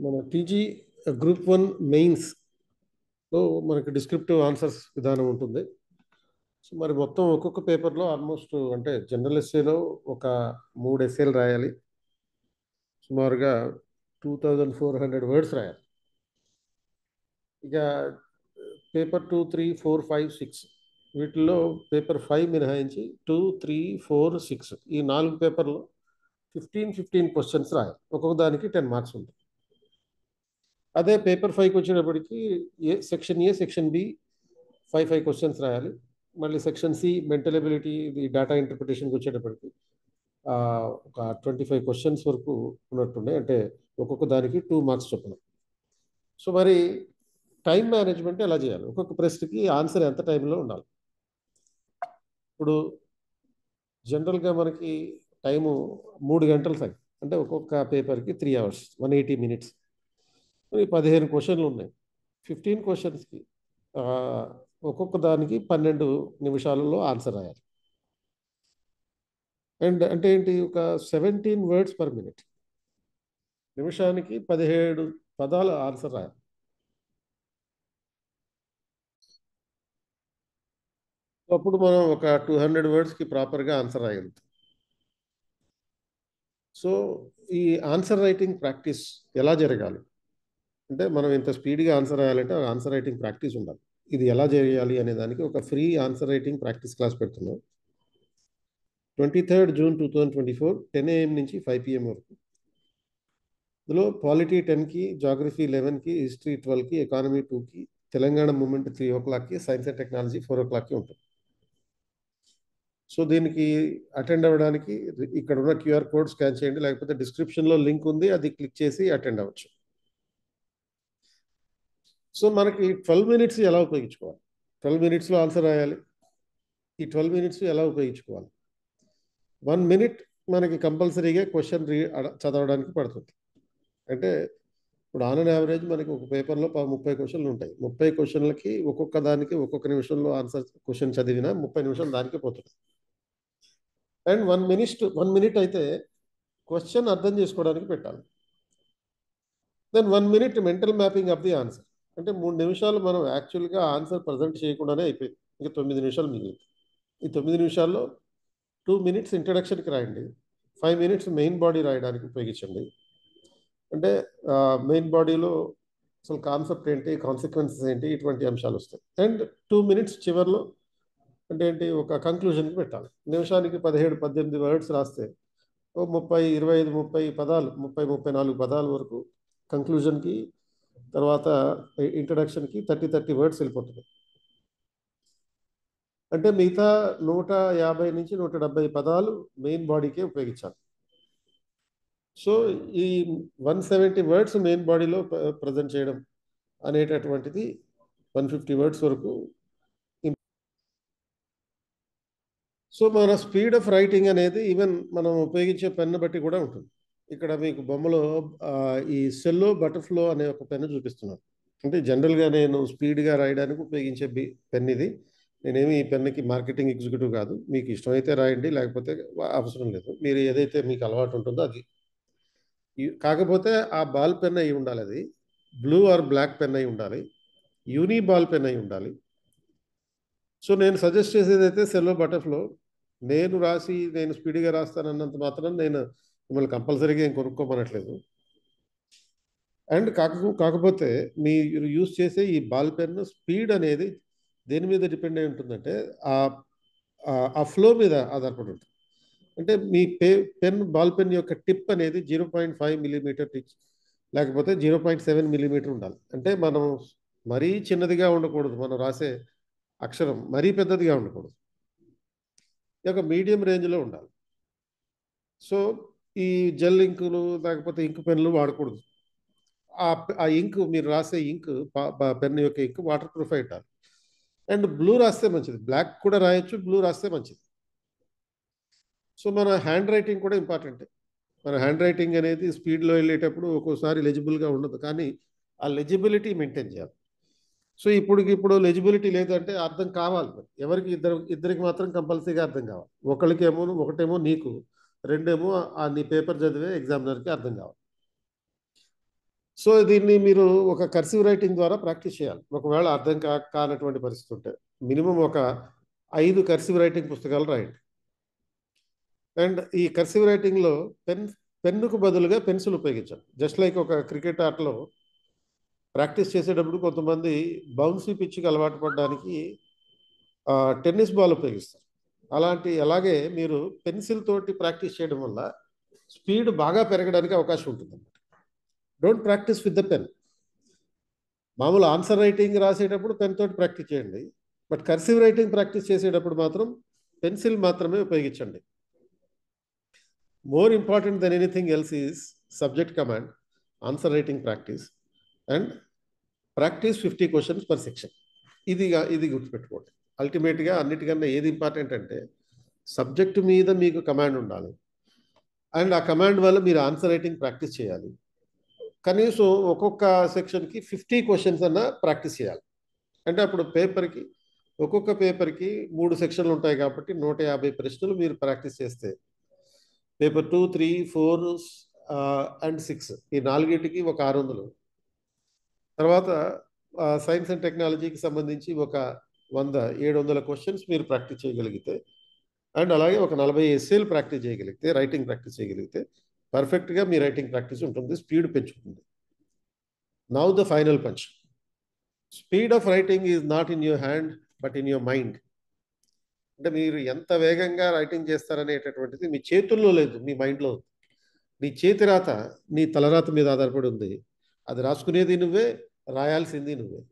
మన TG group one mains లో మనకి డిస్క్రిప్టివ్ ఆన్సర్స్ విధానం ఉంటుంది సో మరి మొత్తం ఒక్కొక్క పేపర్లో ఆల్మోస్ట్ అంటే జనరల్ ఎస్సేలో ఒక మూడు ఎస్సేలు రాయాలి సుమారుగా two thousand four hundred words రాయాలి ఇక paper two three four five six వీటిల్లో పేపర్ ఫైవ్ మినహాయించి టూ త్రీ ఫోర్ సిక్స్ ఈ నాలుగు పేపర్లో ఫిఫ్టీన్ ఫిఫ్టీన్ క్వశ్చన్స్ రాయాలి ఒక్కొక్క దానికి టెన్ మార్క్స్ ఉంటుంది అదే పేపర్ ఫైవ్కి వచ్చేటప్పటికి A section A section B five five questions రాయాలి మళ్ళీ సెక్షన్ సి మెంటల్ ఎబిలిటీ ఇది డేటా ఇంటర్ప్రిటేషన్కి వచ్చేటప్పటికి ఒక ట్వంటీ ఫైవ్ క్వశ్చన్స్ వరకు ఉన్నట్టుండే అంటే ఒక్కొక్క దానికి టూ మార్క్స్ చొప్పున సో మరి టైం మేనేజ్మెంట్ ఎలా చేయాలి ఒక్కొక్క ప్రశ్నకి ఆన్సర్ ఎంత టైంలో ఉండాలి ఇప్పుడు జనరల్గా మనకి టైము మూడు గంటలు తగ్గి అంటే ఒక్కొక్క పేపర్కి three hours one eighty minutes పదిహేను క్వశ్చన్లు ఉన్నాయి ఫిఫ్టీన్ క్వశ్చన్స్కి ఒక్కొక్క దానికి పన్నెండు నిమిషాలలో ఆన్సర్ రాయాలి అండ్ అంటే ఏంటి ఒక సెవెంటీన్ వర్డ్స్ పర్ మినిట్ నిమిషానికి పదిహేడు పదాలు ఆన్సర్ రాయాలి అప్పుడు మనం ఒక టూ హండ్రెడ్ వర్డ్స్కి ప్రాపర్గా ఆన్సర్ రాయగలుగుతాం సో ఈ ఆన్సర్ రైటింగ్ ప్రాక్టీస్ ఎలా జరగాలి అంటే మనం ఇంత స్పీడ్గా ఆన్సర్ రాయాలంటే ఆన్సర్ రైటింగ్ ప్రాక్టీస్ ఉండాలి ఇది ఎలా చేయాలి అనే దానికి ఒక free answer writing practice class పెడుతున్నాం twenty third June two thousand twenty four ten AM నుంచి ఫైవ్ పిఎం వరకు ఇందులో పాలిటీ టెన్కి జాగ్రఫీ లెవెన్కి హిస్టరీ ట్వెల్వ్కి ఎకానమీ టూకి తెలంగాణ మూమెంట్ త్రీ ఓ క్లాక్కి సైన్స్ అండ్ టెక్నాలజీ ఫోర్ ఓ క్లాక్కి ఉంటుంది సో దీనికి అటెండ్ అవ్వడానికి ఇక్కడ ఉన్న క్యూఆర్ కోడ్ స్కాన్ చేయండి లేకపోతే డిస్క్రిప్షన్లో లింక్ ఉంది అది క్లిక్ చేసి అటెండ్ అవ్వచ్చు సో మనకి ట్వెల్వ్ మినిట్స్ ఎలా ఉపయోగించుకోవాలి ట్వెల్వ్ మినిట్స్లో ఆన్సర్ రాయాలి ఈ ట్వెల్వ్ మినిట్స్ ఎలా ఉపయోగించుకోవాలి వన్ మినిట్ మనకి కంపల్సరీగా క్వశ్చన్ రీ చదవడానికి పడుతుంది అంటే ఇప్పుడు ఆన్ అండ్ యావరేజ్ మనకి ఒక పేపర్లో ముప్పై క్వశ్చన్లు ఉంటాయి ముప్పై క్వశ్చన్లకి ఒక్కొక్క దానికి ఒక్కొక్క నిమిషంలో ఆన్సర్ క్వశ్చన్ చదివినా ముప్పై నిమిషాలు దానికే పోతుంది and one minute one minute అయితే క్వశ్చన్ అర్థం చేసుకోవడానికి పెట్టాలి then one minute mental mapping of the answer అంటే మూడు నిమిషాలు మనం యాక్చువల్గా ఆన్సర్ ప్రజెంట్ చేయకుండానే అయిపోయింది ఇంకా తొమ్మిది నిమిషాలు మిగిలింది ఈ తొమ్మిది నిమిషాల్లో టూ మినిట్స్ ఇంట్రడక్షన్కి రాయండి ఫైవ్ మినిట్స్ మెయిన్ బాడీ రాయడానికి ఉపయోగించండి అంటే మెయిన్ బాడీలో అసలు కాన్సెప్ట్ ఏంటి కాన్సిక్వెన్సెస్ ఏంటి ఇటువంటి అంశాలు వస్తాయి అండ్ టూ మినిట్స్ చివరిలో అంటే ఏంటి ఒక కంక్లూజన్కి పెట్టాలి నిమిషానికి పదిహేడు పద్దెనిమిది వర్డ్స్ రాస్తే ఓ ముప్పై ఇరవై ఐదు ముప్పై పదాలు ముప్పై ముప్పై నాలుగు పదాల వరకు కంక్లూజన్కి తర్వాత ఇంట్రడక్షన్కి థర్టీ థర్టీ వర్డ్స్ వెళ్ళిపోతుంది అంటే మిగతా నూట యాభై నుంచి నూట డెబ్బై పదాలు మెయిన్ బాడీకే ఉపయోగించాలి సో ఈ వన్ సెవెంటీ వర్డ్స్ మెయిన్ బాడీలో ప్రజెంట్ చేయడం అనేటటువంటిది వన్ ఫిఫ్టీ వర్డ్స్ వరకు సో మన స్పీడ్ ఆఫ్ రైటింగ్ అనేది ఈవెన్ మనం ఉపయోగించే పెన్ను బట్టి కూడా ఉంటుంది ఇక్కడ మీకు బొమ్మలో ఈ సెల్లో బటర్ఫ్లో అనే ఒక పెన్ను చూపిస్తున్నాను అంటే జనరల్గా నేను స్పీడ్గా రాయడానికి ఉపయోగించే బి పెన్ ఇది నేనేమి ఈ పెన్నుకి మార్కెటింగ్ ఎగ్జిక్యూటివ్ కాదు మీకు ఇష్టమైతే రాయండి లేకపోతే అవసరం లేదు మీరు ఏదైతే మీకు అలవాటు ఉంటుందో అది కాకపోతే ఆ బాల్ పెన్ అయి ఉండాలి అది బ్లూ ఆర్ బ్లాక్ పెన్ అయి ఉండాలి యూనీ బాల్ పెన్ అయి ఉండాలి సో నేను సజెస్ట్ చేసేది అయితే సెల్లో బటర్ఫ్లో నేను రాసి నేను స్పీడ్గా రాస్తానన్నంత మాత్రం నేను మిమ్మల్ని కంపల్సరీగా ఏం కొనుక్కోమనట్లేదు అండ్ కాక కాకపోతే మీరు యూస్ చేసే ఈ బాల్ పెన్ స్పీడ్ అనేది దేని మీద డిపెండ్ అయి ఉంటుందంటే ఆ ఫ్లో మీద ఆధారపడి ఉంటుంది అంటే మీ పే పెన్ బాల్ పెన్ యొక్క టిప్ అనేది zero point five millimetre thick లేకపోతే జీరో పాయింట్ సెవెన్ మిల్లీమీటర్ ఉండాలి అంటే మనం మరీ చిన్నదిగా ఉండకూడదు మనం రాసే అక్షరం మరీ పెద్దదిగా ఉండకూడదు ఈ యొక్క మీడియం రేంజ్లో ఉండాలి సో ఈ జెల్ ఇంకులు లేకపోతే ఇంక్ పెన్లు వాడకూడదు ఆ ఇంక్ మీరు రాసే ఇంక్ పెన్ యొక్క ఇంక్ వాటర్ ప్రూఫ్ అయి ఉండాలి అండ్ బ్లూ రాస్తే మంచిది బ్లాక్ కూడా రాయొచ్చు బ్లూ రాస్తే మంచిది సో మన హ్యాండ్ రైటింగ్ కూడా ఇంపార్టెంట్ మన హ్యాండ్ రైటింగ్ అనేది స్పీడ్లో వెళ్ళేటప్పుడు ఒక్కోసారి లెజిబుల్గా ఉండదు కానీ ఆ లెజిబిలిటీ మెయింటైన్ చేయాలి సో ఇప్పుడు ఇప్పుడు లెజిబిలిటీ లేదంటే అర్థం కావాలి ఎవరికి ఇద్దరు ఇద్దరికి మాత్రం కంపల్సరీగా అర్థం కావాలి ఒకరికేమో ఒకటేమో నీకు రెండేమో ఆ నీ పేపర్ చదివే ఎగ్జామినర్కి అర్థం కావాలి సో దీన్ని మీరు ఒక కర్సివ్ రైటింగ్ ద్వారా ప్రాక్టీస్ చేయాలి ఒకవేళ అర్థం కా కానటువంటి పరిస్థితి ఉంటే మినిమం ఒక ఐదు కర్సివ్ రైటింగ్ పుస్తకాలు రాయండి అండ్ ఈ కర్సివ్ రైటింగ్లో పెన్ పెన్నుకు బదులుగా పెన్సిల్ ఉపయోగించాలి జస్ట్ లైక్ ఒక క్రికెట్ ఆటలో ప్రాక్టీస్ చేసేటప్పుడు కొంతమంది బౌన్సీ పిచ్కి అలవాటు పడడానికి టెన్నిస్ బాల్ ఉపయోగిస్తారు అలాంటి అలాగే మీరు పెన్సిల్ తోటి ప్రాక్టీస్ చేయడం వల్ల స్పీడ్ బాగా పెరగడానికి అవకాశం ఉంటుంది అన్నమాట don't practice with the pen మామూలు ఆన్సర్ రైటింగ్ రాసేటప్పుడు పెన్ తోటి ప్రాక్టీస్ చేయండి బట్ కర్సివ్ రైటింగ్ ప్రాక్టీస్ చేసేటప్పుడు మాత్రం పెన్సిల్ మాత్రమే ఉపయోగించండి more important than anything else is subject command answer writing practice and practice fifty questions per section ఇది ఇది గుర్తుపెట్టుకోండి అల్టిమేట్గా అన్నిటికన్నా ఏది ఇంపార్టెంట్ అంటే సబ్జెక్ట్ మీద మీకు కమాండ్ ఉండాలి అండ్ ఆ కమాండ్ వల్ల మీరు ఆన్సర్ రైటింగ్ ప్రాక్టీస్ చేయాలి కనీసం ఒక్కొక్క సెక్షన్కి ఫిఫ్టీ క్వశ్చన్స్ అన్న ప్రాక్టీస్ చేయాలి అంటే అప్పుడు పేపర్కి ఒక్కొక్క పేపర్కి మూడు సెక్షన్లు ఉంటాయి కాబట్టి నూట యాభై ప్రశ్నలు మీరు ప్రాక్టీస్ చేస్తే paper two three four and six ఈ నాలుగింటికి ఒక ఆరు వందలు తర్వాత సైన్స్ అండ్ టెక్నాలజీకి సంబంధించి ఒక వంద ఏడు వందల క్వశ్చన్స్ మీరు ప్రాక్టీస్ చేయగలిగితే అండ్ అలాగే ఒక నలభై ఎస్ఏలు ప్రాక్టీస్ చేయగలిగితే రైటింగ్ ప్రాక్టీస్ చేయగలిగితే పర్ఫెక్ట్గా మీ రైటింగ్ ప్రాక్టీస్ ఉంటుంది స్పీడ్ పెంచుతుంది now the final punch speed of writing is not in your hand but in your mind అంటే మీరు ఎంత వేగంగా రైటింగ్ చేస్తారనేటటువంటిది మీ చేతుల్లో లేదు మీ మైండ్లో ఉంది నీ చేతి రాత నీ తలరాత మీద ఆధారపడి ఉంది అది రాసుకునేది నువ్వే రాయాల్సింది నువ్వే